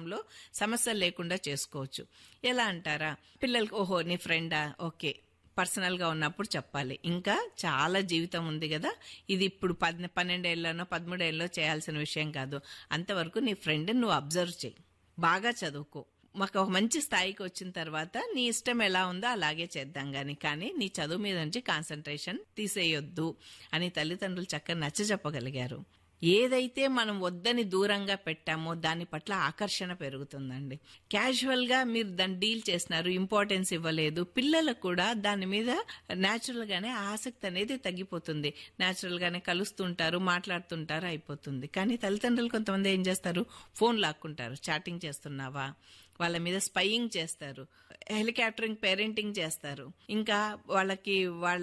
సమాజంలో సమస్యలు లేకుండా చేసుకోవచ్చు ఎలా అంటారా పిల్లలకి ఓహో నీ ఫ్రెండా ఓకే పర్సనల్ గా ఉన్నప్పుడు చెప్పాలి ఇంకా చాలా జీవితం ఉంది కదా ఇది ఇప్పుడు పద్ పన్నెండేళ్లనో పదమూడేళ్ళలో చేయాల్సిన విషయం కాదు అంతవరకు నీ ఫ్రెండ్ నువ్వు అబ్జర్వ్ చేయి బాగా చదువుకో మాకు ఒక మంచి స్థాయికి వచ్చిన తర్వాత నీ ఇష్టం ఎలా ఉందో అలాగే చేద్దాం గాని కానీ నీ చదువు మీద నుంచి కాన్సన్ట్రేషన్ తీసేయొద్దు అని తల్లిదండ్రులు చక్కగా నచ్చ చెప్పగలిగారు ఏదైతే మనం వద్దని దూరంగా పెట్టామో దాని పట్ల ఆకర్షణ పెరుగుతుందండి క్యాజువల్ గా మీరు దాన్ని డీల్ చేసినారు ఇంపార్టెన్స్ ఇవ్వలేదు పిల్లలకు కూడా దాని మీద న్యాచురల్ గానే ఆసక్తి అనేది తగ్గిపోతుంది న్యాచురల్ గానే కలుస్తుంటారు మాట్లాడుతుంటారు అయిపోతుంది కానీ తల్లిదండ్రులు కొంతమంది ఏం చేస్తారు ఫోన్ లాక్కుంటారు చాటింగ్ చేస్తున్నావా వాళ్ళ మీద స్పయింగ్ చేస్తారు హెలికాప్టరింగ్ పేరెంటింగ్ చేస్తారు ఇంకా వాళ్ళకి వాళ్ళ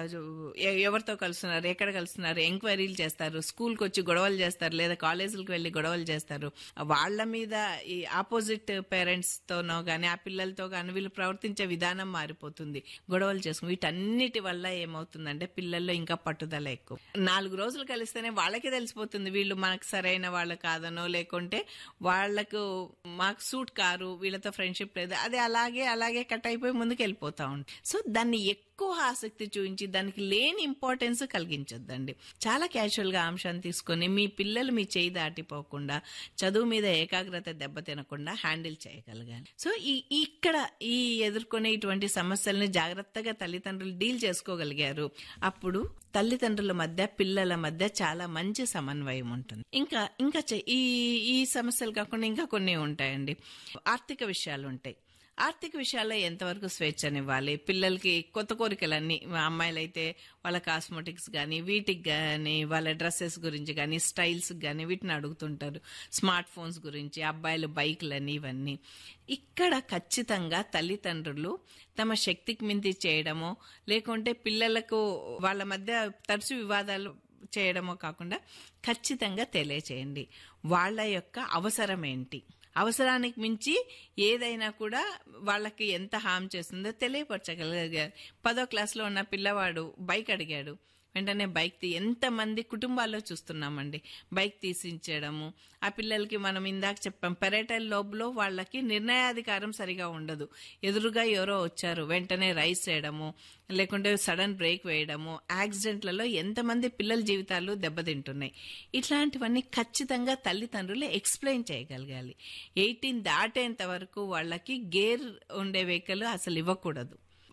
ఎ- ఎవరితో కలుస్తున్నారు ఎక్కడ కలుస్తున్నారు ఎంక్వైరీలు చేస్తారు స్కూల్కి వచ్చి గొడవలు చేస్తారు లేదా కాలేజీలకు వెళ్ళి గొడవలు చేస్తారు వాళ్ళ మీద ఈ ఆపోజిట్ పేరెంట్స్ తోనో గానీ ఆ పిల్లలతో గానీ వీళ్ళు ప్రవర్తించే విధానం మారిపోతుంది గొడవలు చేసుకుని వీటన్నిటి వల్ల ఏమవుతుందంటే పిల్లల్లో ఇంకా పట్టుదల ఎక్కువ నాలుగు రోజులు కలిస్తేనే వాళ్ళకే తెలిసిపోతుంది వీళ్ళు మనకు సరైన వాళ్ళు కాదనో లేకుంటే వాళ్లకు మాకు సూట్ కారు వీళ్ళతో ఫ్రెండ్షిప్ లేదు అది అలాగే అలాగే కట్ అయిపోయి ముందుకు వెళ్ళిపోతా ఉంటుంది సో దాన్ని ఎక్కువ ఆసక్తి చూపించి దానికి లేని ఇంపార్టెన్స్ కలిగించొద్దండి చాలా క్యాజువల్ గా అంశాన్ని తీసుకొని మీ పిల్లలు మీ చేయి దాటిపోకుండా చదువు మీద ఏకాగ్రత దెబ్బతినకుండా హ్యాండిల్ చేయగలగాలి సో ఈ ఇక్కడ ఈ ఎదుర్కొనే ఇటువంటి సమస్యల్ని జాగ్రత్తగా తల్లిదండ్రులు డీల్ చేసుకోగలిగారు అప్పుడు తల్లిదండ్రుల మధ్య పిల్లల మధ్య చాలా మంచి సమన్వయం ఉంటుంది ఇంకా ఇంకా చె- ఈ ఈ సమస్యలు కాకుండా ఇంకా కొన్ని ఉంటాయండి ఆర్థిక విషయాలు ఉంటాయి ఆర్థిక విషయాల్లో ఎంతవరకు స్వేచ్ఛనివ్వాలి పిల్లలకి కొత్త కోరికలన్నీ అమ్మాయిలైతే వాళ్ళ కాస్మెటిక్స్ కానీ వీటికి కానీ వాళ్ళ డ్రెస్సెస్ గురించి కానీ స్టైల్స్ కానీ వీటిని అడుగుతుంటారు స్మార్ట్ ఫోన్స్ గురించి అబ్బాయిలు బైక్లని ఇవన్నీ ఇక్కడ ఖచ్చితంగా తల్లిదండ్రులు తమ శక్తికి మించి చేయడమో లేకుంటే పిల్లలకు వాళ్ళ మధ్య తరచు వివాదాలు చేయడమో కాకుండా ఖచ్చితంగా తెలియచేయండి వాళ్ళ యొక్క అవసరం ఏంటి అవసరానికి మించి ఏదైనా కూడా వాళ్ళకి ఎంత హామ్ చేస్తుందో తెలియపరచగలిగారు పదో క్లాస్లో ఉన్న పిల్లవాడు బైక్ అడిగాడు వెంటనే బైక్ తీ ఎంతమంది కుటుంబాల్లో చూస్తున్నామండి బైక్ తీసించడము ఆ పిల్లలకి మనం ఇందాక చెప్పాం పెరేటల్ లోబ్లో వాళ్ళకి నిర్ణయాధికారం సరిగా ఉండదు ఎదురుగా ఎవరో వచ్చారు వెంటనే రైస్ చేయడము లేకుంటే సడన్ బ్రేక్ వేయడము యాక్సిడెంట్లలో ఎంతమంది పిల్లల జీవితాలు దెబ్బతింటున్నాయి ఇట్లాంటివన్నీ ఖచ్చితంగా తల్లిదండ్రులు ఎక్స్ప్లెయిన్ చేయగలగాలి ఎయిటీన్ దాటేంత వరకు వాళ్ళకి గేర్ ఉండే వెహికల్ అసలు ఇవ్వకూడదు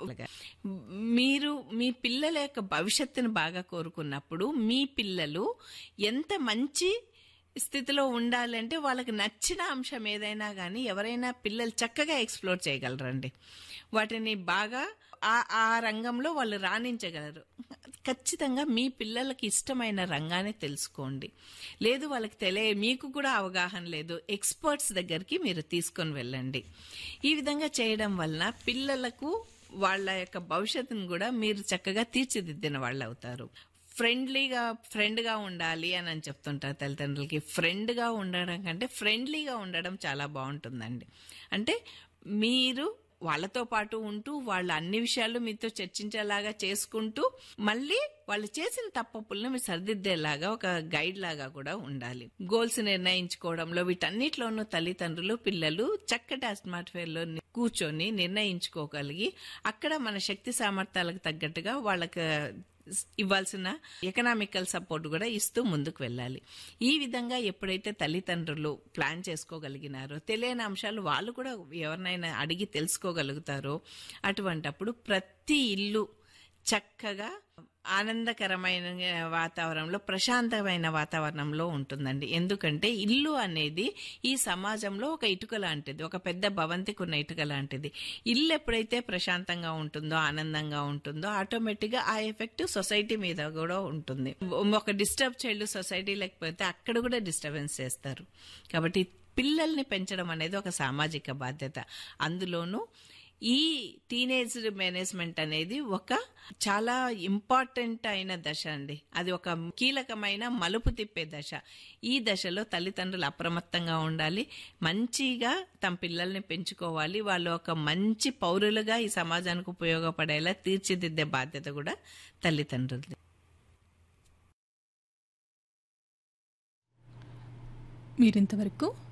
మీరు మీ పిల్లల యొక్క భవిష్యత్తును బాగా కోరుకున్నప్పుడు మీ పిల్లలు ఎంత మంచి స్థితిలో ఉండాలంటే వాళ్ళకి నచ్చిన అంశం ఏదైనా కానీ ఎవరైనా పిల్లలు చక్కగా ఎక్స్ప్లోర్ చేయగలరండి వాటిని బాగా ఆ ఆ రంగంలో వాళ్ళు రాణించగలరు ఖచ్చితంగా మీ పిల్లలకి ఇష్టమైన రంగాన్ని తెలుసుకోండి లేదు వాళ్ళకి తెలియ మీకు కూడా అవగాహన లేదు ఎక్స్పర్ట్స్ దగ్గరికి మీరు తీసుకొని వెళ్ళండి ఈ విధంగా చేయడం వలన పిల్లలకు వాళ్ళ యొక్క భవిష్యత్తును కూడా మీరు చక్కగా తీర్చిదిద్దిన వాళ్ళు అవుతారు ఫ్రెండ్లీగా ఫ్రెండ్గా ఉండాలి అని అని చెప్తుంటారు తల్లిదండ్రులకి ఫ్రెండ్గా ఉండడం కంటే ఫ్రెండ్లీగా ఉండడం చాలా బాగుంటుందండి అంటే మీరు వాళ్ళతో పాటు ఉంటూ వాళ్ళ అన్ని విషయాలు మీతో చర్చించేలాగా చేసుకుంటూ మళ్ళీ వాళ్ళు చేసిన తప్పులను మీరు సరిదిద్దేలాగా ఒక గైడ్ లాగా కూడా ఉండాలి గోల్స్ నిర్ణయించుకోవడంలో వీటన్నిటిలోనూ తల్లిదండ్రులు పిల్లలు చక్కటి అట్మాస్ఫియర్ లో కూర్చొని నిర్ణయించుకోగలిగి అక్కడ మన శక్తి సామర్థ్యాలకు తగ్గట్టుగా వాళ్ళకి ఇవ్వాల్సిన ఎకనామికల్ సపోర్ట్ కూడా ఇస్తూ ముందుకు వెళ్ళాలి ఈ విధంగా ఎప్పుడైతే తల్లిదండ్రులు ప్లాన్ చేసుకోగలిగినారో తెలియని అంశాలు వాళ్ళు కూడా ఎవరినైనా అడిగి తెలుసుకోగలుగుతారో అటువంటప్పుడు ప్రతి ఇల్లు చక్కగా ఆనందకరమైన వాతావరణంలో ప్రశాంతమైన వాతావరణంలో ఉంటుందండి ఎందుకంటే ఇల్లు అనేది ఈ సమాజంలో ఒక ఇటుక లాంటిది ఒక పెద్ద భవంతికి ఉన్న ఇటుక లాంటిది ఇల్లు ఎప్పుడైతే ప్రశాంతంగా ఉంటుందో ఆనందంగా ఉంటుందో ఆటోమేటిక్ గా ఆ ఎఫెక్ట్ సొసైటీ మీద కూడా ఉంటుంది ఒక డిస్టర్బ్ చైల్డ్ సొసైటీ లేకపోతే అక్కడ కూడా డిస్టర్బెన్స్ చేస్తారు కాబట్టి పిల్లల్ని పెంచడం అనేది ఒక సామాజిక బాధ్యత అందులోనూ ఈ టీనేజ్ మేనేజ్మెంట్ అనేది ఒక చాలా ఇంపార్టెంట్ అయిన దశ అండి అది ఒక కీలకమైన మలుపు తిప్పే దశ ఈ దశలో తల్లిదండ్రులు అప్రమత్తంగా ఉండాలి మంచిగా తమ పిల్లల్ని పెంచుకోవాలి వాళ్ళు ఒక మంచి పౌరులుగా ఈ సమాజానికి ఉపయోగపడేలా తీర్చిదిద్దే బాధ్యత కూడా తల్లిదండ్రులది మీరింతవరకు